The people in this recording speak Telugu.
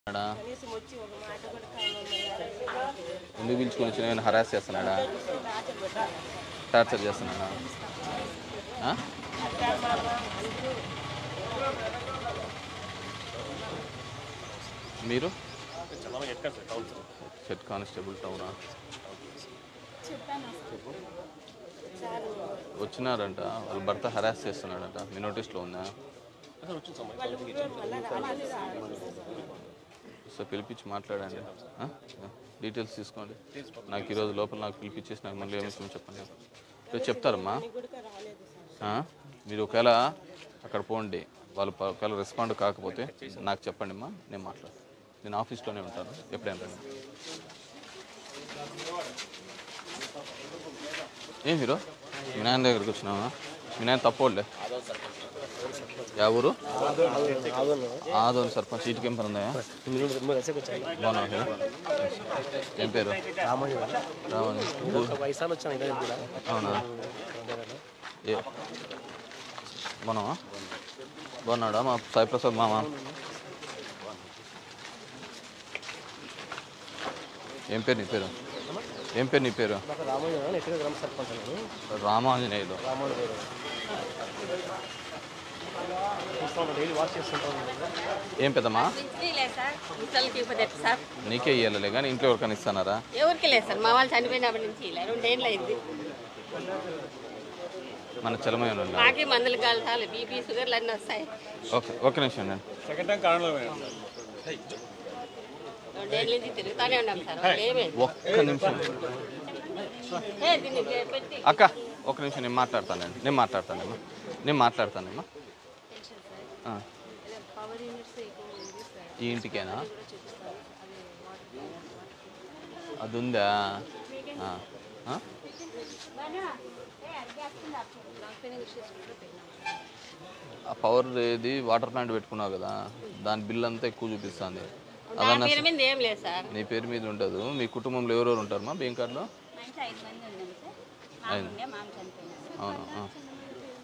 ఉన్నాడా? కనీసం వచ్చి ఒక మాట కూడా కావాలి ఎందుకు పిలుచుకొని వచ్చి నేను హరాస్ చేస్తున్నాడా టార్చర్ చేస్తున్నాడా ఆ? మీరు హెడ్ కానిస్టేబుల్ టౌనా వచ్చినారంట వాళ్ళ భర్త హరాస్ చేస్తున్నాడంట మీ నోటీస్లో ఉందా సో పిలిపించి మాట్లాడండి ఆ? డీటెయిల్స్ తీసుకోండి నాకు ఈరోజు లోపల నాకు పిలిపించేసి నాకు మళ్ళీ ఏమి చెప్పండి రేపు చెప్తారమ్మా ఆ? మీరు ఒకవేళ అక్కడ పోండి వాళ్ళు ప- ఒకవేళ రెస్పాండ్ కాకపోతే నాకు చెప్పండి అమ్మా నేను మాట్లాడతాను నేను ఆఫీస్లోనే ఉంటాను ఎప్పుడైనా రండి ఏం హీరో మీ నాయన దగ్గరికి వచ్చినావా మీ నాయన తప్పోళ్ళే యా ఊరు ఆదోని సర్పంచ్ సీటుకి ఏం పని బాగున్నా హీరో ఏం పేరు రామని వయసాలు వచ్చాను ఇదే కూడా అవునా ఏ బాగున్నావా బాగున్నాడా మా సాయి ప్రసాద్ మామ ఏం పేరు నీ పేరు ఏం పేరు నీ పేరు నాకు రామయ్య ఎక్కడ గ్రామ సర్పంచ్ నేను రామాంజనేయులు రామోహన్ పేరు చూస్తాను డైలీ వాష్ చేస్తుంటాను ఏం పెద్దమ్మా లేదు సార్ ముసలికి ఇవ్వదు సార్ నీకే ఇయ్యాలలే కానీ ఇంట్లో ఎవరికైనా ఇస్తానారా ఎవరికి లేదు సార్ మా వాళ్ళు చనిపోయినప్పటి నుంచి ఇలా రెండేళ్ళు అయింది మన చలమైన ఉన్నారు మాకే మందులు కాలుతాలు బీపీ షుగర్లు అన్నీ వస్తాయి ఓకే ఒక నిమిషం అండి సెకండ్ టైం కారణం రెండేళ్ళ నుంచి తిరుగుతానే ఉన్నాం సార్ వాళ్ళు ఏమే ఒక్క నిమిషం ఏ, దీన్ని పెట్టి అక్క ఒక నిమిషం నేను మాట్లాడతానండి నేను మాట్లాడతానమ్మా నేను మాట్లాడతానమ్మా ఆ. ఈ ఇంటికేనా అది ఉందా ఆ. ఆ? ఆ పవర్ ఏది వాటర్ ప్లాంట్ పెట్టుకున్నావు కదా దాని బిల్ అంతా ఎక్కువ చూపిస్తుంది నా అదన్నా పేరు మీద ఏం లేదు సార్ నీ పేరు మీద ఉండదు మీ కుటుంబంలో ఎవరెవరు ఉంటారు మా బియ్యం కార్డులో మా ఇంట్లో ఐదు మంది ఉన్నాం సార్ మా ఉండే మామ చనిపోయినారు అవును ఆ.